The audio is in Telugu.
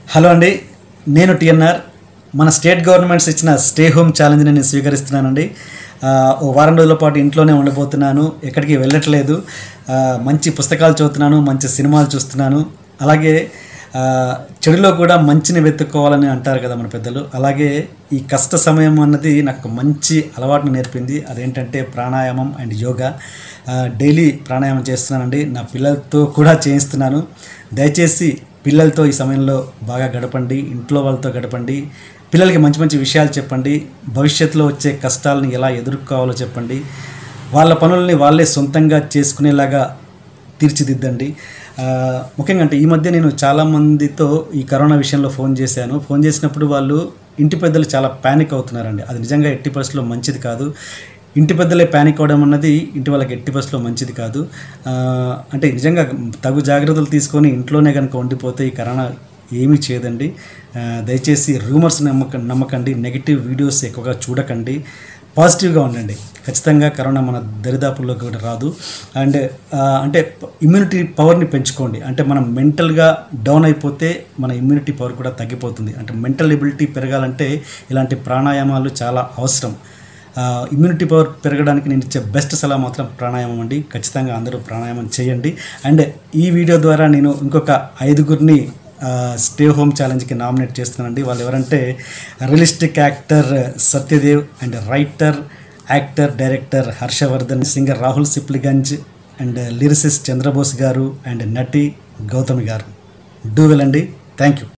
హలో అండి నేను టిఎన్ఆర్ మన స్టేట్ గవర్నమెంట్స్ ఇచ్చిన స్టే హోమ్ ఛాలెంజ్ని నేను స్వీకరిస్తున్నానండి ఆ, ఓ వారం రోజుల పాటు ఇంట్లోనే ఉండబోతున్నాను ఎక్కడికి వెళ్ళట్లేదు ఆ, మంచి పుస్తకాలు చదువుతున్నాను మంచి సినిమాలు చూస్తున్నాను అలాగే ఆ, చెడులో కూడా మంచిని వెతుక్కోవాలని అంటారు కదా మన పెద్దలు అలాగే ఈ కష్ట సమయం అన్నది నాకు ఒక మంచి అలవాటును నేర్పింది అదేంటంటే ప్రాణాయామం అండ్ యోగా ఆ, డైలీ ప్రాణాయామం చేస్తున్నానండి నా పిల్లలతో కూడా చేయిస్తున్నాను దయచేసి పిల్లలతో ఈ సమయంలో బాగా గడపండి ఇంట్లో వాళ్ళతో గడపండి పిల్లలకి మంచి మంచి విషయాలు చెప్పండి భవిష్యత్తులో వచ్చే కష్టాలను ఎలా ఎదుర్కోవాలో చెప్పండి వాళ్ళ పనుల్ని వాళ్ళే సొంతంగా చేసుకునేలాగా తీర్చిదిద్దండి ఆ, ముఖ్యంగా అంటే ఈ మధ్య నేను చాలామందితో ఈ కరోనా విషయంలో ఫోన్ చేశాను ఫోన్ చేసినప్పుడు వాళ్ళు ఇంటి పెద్దలు చాలా ప్యానిక్ అవుతున్నారండి అది నిజంగా ఎట్టి పరిస్థితుల్లో మంచిది కాదు ఇంటి పెద్దలే ప్యానిక్ అవ్వడం అన్నది ఇంటి వాళ్ళకి ఎట్టి పరిస్థితుల్లో మంచిది కాదు ఆ, అంటే నిజంగా తగు జాగ్రత్తలు తీసుకొని ఇంట్లోనే కనుక ఉండిపోతే ఈ కరోనా ఏమీ చేయదండి ఆ, దయచేసి రూమర్స్ నమ్మక నమ్మకండి నెగిటివ్ వీడియోస్ ఎక్కువగా చూడకండి పాజిటివ్గా ఉండండి ఖచ్చితంగా కరోనా మన దరిదాపుల్లోకి కూడా రాదు అండ్ ఆ, అంటే ఇమ్యూనిటీ పవర్ని పెంచుకోండి అంటే మనం మెంటల్గా డౌన్ అయిపోతే మన ఇమ్యూనిటీ పవర్ కూడా తగ్గిపోతుంది అంటే మెంటల్ ఎబిలిటీ పెరగాలంటే ఇలాంటి ప్రాణాయామాలు చాలా అవసరం ఇమ్యూనిటీ పవర్ పెరగడానికి నేను ఇచ్చే బెస్ట్ సలహా మాత్రం ప్రాణాయామం అండి ఖచ్చితంగా అందరూ ప్రాణాయామం చేయండి అండ్ ఈ వీడియో ద్వారా నేను ఇంకొక ఐదుగురిని స్టే హోమ్ ఛాలెంజ్కి నామినేట్ చేస్తున్నానండి వాళ్ళు ఎవరంటే realistic actor Satyadev and writer actor director Harshavardhan singer Rahul Sipligunj and lyricist Chandrabose garu and నటి గౌతమి గారు డూ వెల్ అండి థ్యాంక్ యూ